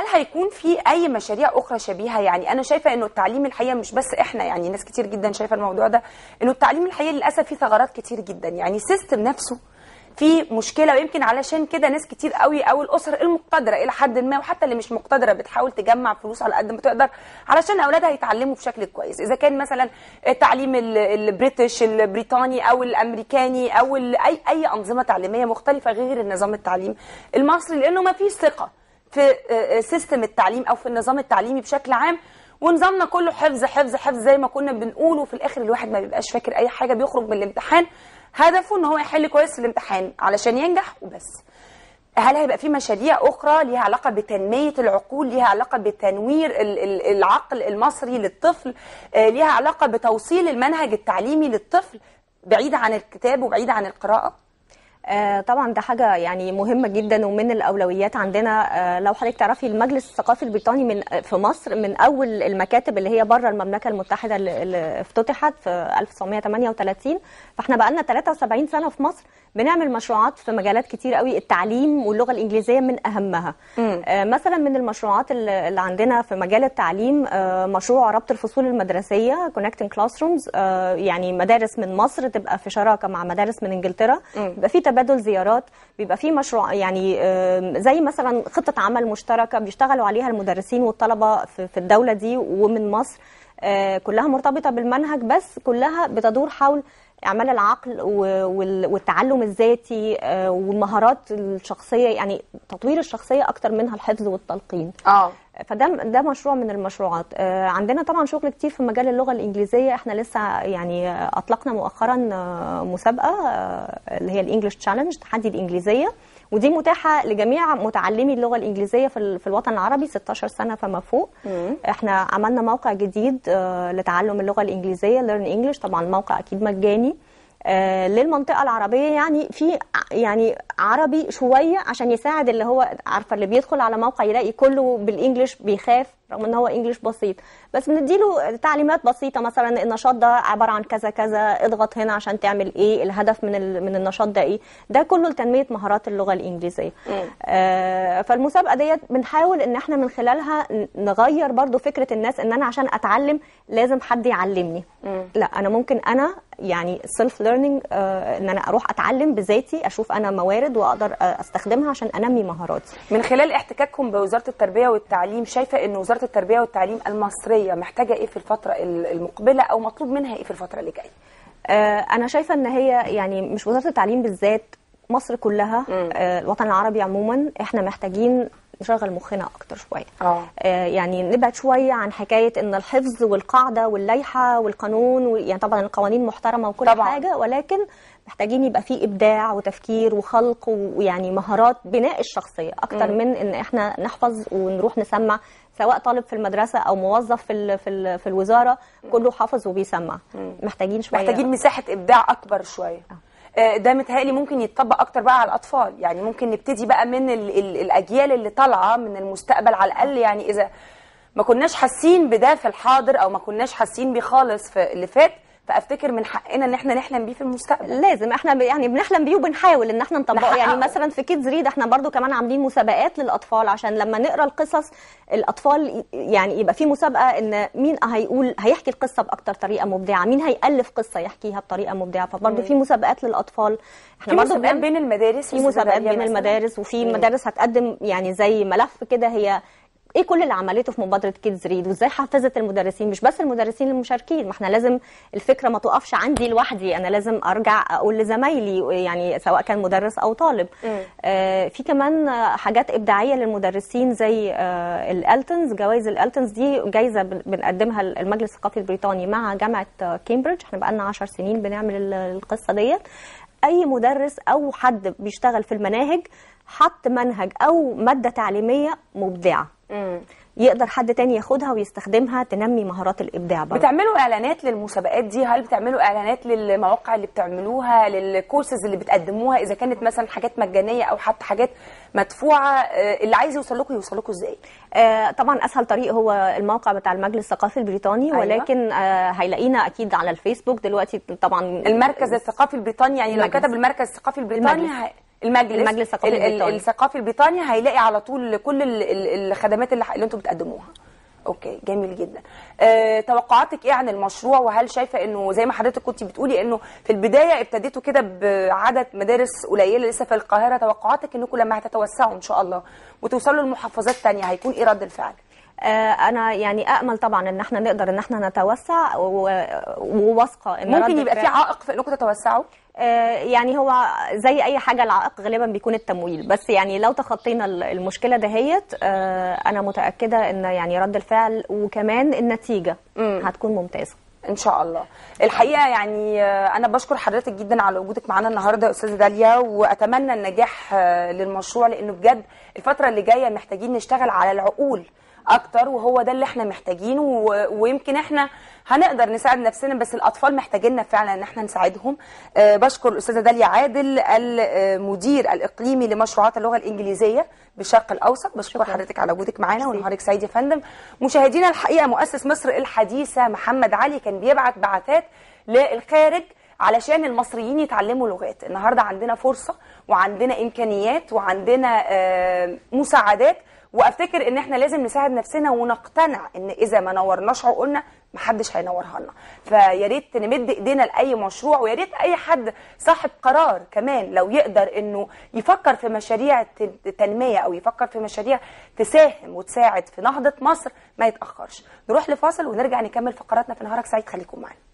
هل هيكون في اي مشاريع اخرى شبيهه يعني انا شايفه انه التعليم الحقيقه مش بس احنا يعني ناس كتير جدا شايفه الموضوع ده انه التعليم الحقيقه للاسف فيه ثغرات كتير جدا يعني السيستم نفسه في مشكله ويمكن علشان كده ناس كتير قوي او الاسر المقتدره الى حد ما وحتى اللي مش مقتدره بتحاول تجمع فلوس على قد ما تقدر علشان اولادها يتعلموا بشكل كويس اذا كان مثلا التعليم ال- البريتش البريطاني او الامريكاني او ال- اي اي انظمه تعليميه مختلفه غير النظام التعليم المصري لانه ما فيش ثقه في آه، آه، سيستم التعليم او في النظام التعليمي بشكل عام ونظامنا كله حفظ حفظ حفظ زي ما كنا بنقول وفي الاخر الواحد ما بيبقاش فاكر اي حاجه بيخرج من الامتحان هدفه ان هو يحل كويس في الامتحان علشان ينجح وبس هل هيبقى في مشاريع اخرى ليها علاقه بتنميه العقول ليها علاقه بتنوير ال- ال- العقل المصري للطفل آه، ليها علاقه بتوصيل المنهج التعليمي للطفل بعيد عن الكتاب وبعيد عن القراءه آه، طبعا ده حاجه يعني مهمه جدا ومن الاولويات عندنا آه، لو حضرتك تعرفي المجلس الثقافي البريطاني من في مصر من اول المكاتب اللي هي بره المملكه المتحده اللي اللي افتتحت في 1938 فاحنا بقى لنا 73 سنه في مصر بنعمل مشروعات في مجالات كتير قوي التعليم واللغه الانجليزيه من اهمها آه، مثلا من المشروعات اللي اللي عندنا في مجال التعليم آه، مشروع ربط الفصول المدرسيه connecting classrooms آه، يعني مدارس من مصر تبقى في شراكه مع مدارس من انجلترا بيبقى في تبادل زيارات بيبقى في مشروع يعني آه، زي مثلا خطه عمل مشتركه بيشتغلوا عليها المدرسين والطلبه في في الدوله دي ومن مصر آه، كلها مرتبطه بالمنهج بس كلها بتدور حول اعمال العقل و- وال- والتعلم الذاتي آه، والمهارات الشخصيه يعني تطوير الشخصيه اكتر منها الحفظ والتلقين اه فده ده مشروع من المشروعات آه، عندنا طبعا شغل كتير في مجال اللغه الانجليزيه احنا لسه يعني آه، اطلقنا مؤخرا آه، مسابقه آه، اللي هي الانجليش تشالنج تحدي الانجليزيه ودي متاحه لجميع متعلمي اللغه الانجليزيه في ال- في الوطن العربي 16 سنه فما فوق احنا عملنا موقع جديد آه، لتعلم اللغه الانجليزيه ليرن انجلش طبعا موقع اكيد مجاني آه، للمنطقه العربيه يعني في ع- يعني عربي شويه عشان يساعد اللي هو عارفه اللي بيدخل على موقع يلاقي كله بالانجلش بيخاف رغم ان هو انجلش بسيط بس بنديله تعليمات بسيطه مثلا النشاط ده عباره عن كذا كذا اضغط هنا عشان تعمل ايه الهدف من ال- من النشاط ده ايه ده كله لتنميه مهارات اللغه الانجليزيه آه فالمسابقه ديت بنحاول ان احنا من خلالها ن- نغير برضو فكره الناس ان انا عشان اتعلم لازم حد يعلمني لا انا ممكن انا يعني سيلف ليرنينج ان انا اروح اتعلم بذاتي اشوف انا موارد واقدر آه، استخدمها عشان انمي مهاراتي من خلال احتكاككم بوزاره التربيه والتعليم شايفه ان وزاره التربيه والتعليم المصريه محتاجه ايه في الفتره ال- المقبله او مطلوب منها ايه في الفتره اللي جايه آه، انا شايفه ان هي يعني مش وزاره التعليم بالذات مصر كلها آه، الوطن العربي عموما احنا محتاجين نشغل مخنا اكتر شويه اه آه، يعني نبعد شويه عن حكايه ان الحفظ والقاعده واللائحه والقانون و- يعني طبعا القوانين محترمه وكل طبعاً. حاجه ولكن محتاجين يبقى في ابداع وتفكير وخلق ويعني مهارات بناء الشخصيه اكتر من ان احنا نحفظ ونروح نسمع سواء طالب في المدرسه او موظف في ال في, ال في الوزاره كله حافظ وبيسمع محتاجين شويه محتاجين مساحه ابداع اكبر شويه آه، ده متهيألي ممكن يتطبق اكتر بقى على الاطفال يعني ممكن نبتدي بقى من ال ال الاجيال اللي طالعه من المستقبل على الاقل يعني اذا ما كناش حاسين بده في الحاضر او ما كناش حاسين بيه خالص في اللي فات فافتكر من حقنا ان احنا نحلم بيه في المستقبل لازم احنا ب- يعني بنحلم بيه وبنحاول ان احنا نطبقه نحققه. يعني مثلا في كيدز ريد احنا برضو كمان عاملين مسابقات للاطفال عشان لما نقرا القصص الاطفال ي- يعني يبقى في مسابقه ان مين هيقول هيحكي القصه باكتر طريقه مبدعه مين هيالف قصه يحكيها بطريقه مبدعه فبرضو في مسابقات للاطفال في برضو مسابقات بنعمل- بين المدارس في أستاذة مسابقات داليا بين مثلاً؟ المدارس وفي مم. مدارس هتقدم يعني زي ملف كده هي ايه كل اللي عملته في مبادره كيدز ريد وازاي حفزت المدرسين مش بس المدرسين المشاركين ما احنا لازم الفكره ما تقفش عندي لوحدي انا لازم ارجع اقول لزمايلي يعني سواء كان مدرس او طالب آه في كمان آه، حاجات ابداعيه للمدرسين زي آه الالتنز جوائز الالتنز دي جايزه بن- بنقدمها المجلس الثقافي البريطاني مع جامعه آه، كامبريدج احنا بقالنا 10 سنين بنعمل ال- القصه ديت اي مدرس او حد بيشتغل في المناهج حط منهج او ماده تعليميه مبدعه يقدر حد تاني ياخدها ويستخدمها تنمي مهارات الابداع برضه بتعملوا اعلانات للمسابقات دي هل بتعملوا اعلانات للمواقع اللي بتعملوها للكورسز اللي بتقدموها اذا كانت مثلا حاجات مجانيه او حتى حاجات مدفوعه آه، اللي عايز يوصل لكم يوصل لكم ازاي آه طبعا اسهل طريق هو الموقع بتاع المجلس الثقافي البريطاني أيوة. ولكن آه هيلاقينا اكيد على الفيسبوك دلوقتي طبعا المركز الثقافي البريطاني يعني لو المجلس. كتب المركز الثقافي البريطاني المجلس. ه- المجلس المجلس الثقافي ال- ال- البريطاني. الثقافي البريطاني هيلاقي على طول كل ال- ال- الخدمات اللي, اللي انتم بتقدموها اوكي جميل جدا أه توقعاتك ايه عن المشروع وهل شايفه انه زي ما حضرتك كنت بتقولي انه في البدايه ابتديتوا كده بعدد مدارس قليله لسه في القاهره توقعاتك انكم لما هتتوسعوا ان شاء الله وتوصلوا لمحافظات تانية هيكون ايه رد الفعل آه، انا يعني امل طبعا ان احنا نقدر ان احنا نتوسع و- وواثقه ان ممكن رد يبقى في الفعل- عائق في انكم تتوسعوا آه، يعني هو زي اي حاجه العائق غالبا بيكون التمويل بس يعني لو تخطينا ال- المشكله دهيت آه، انا متاكده ان يعني رد الفعل وكمان النتيجه هتكون ممتازه ان شاء الله الحقيقه يعني آه، انا بشكر حضرتك جدا على وجودك معانا النهارده يا استاذه داليا واتمنى النجاح آه، للمشروع لانه بجد الفتره اللي جايه محتاجين نشتغل على العقول اكتر وهو ده اللي احنا محتاجينه و- ويمكن احنا هنقدر نساعد نفسنا بس الاطفال محتاجيننا فعلا ان احنا نساعدهم آه، بشكر الاستاذه داليا عادل المدير الاقليمي لمشروعات اللغه الانجليزيه بالشرق الاوسط بشكر حضرتك على وجودك معانا ونهارك سعيد يا فندم مشاهدينا الحقيقه مؤسس مصر الحديثه محمد علي كان بيبعت بعثات للخارج علشان المصريين يتعلموا لغات النهارده عندنا فرصه وعندنا امكانيات وعندنا آه، مساعدات وافتكر ان احنا لازم نساعد نفسنا ونقتنع ان اذا ما نورناش عقولنا محدش هينورها لنا فيا ريت نمد ايدينا لاي مشروع ويا ريت اي حد صاحب قرار كمان لو يقدر انه يفكر في مشاريع ت- تنميه او يفكر في مشاريع تساهم وتساعد في نهضه مصر ما يتاخرش نروح لفاصل ونرجع نكمل فقراتنا في نهارك سعيد خليكم معانا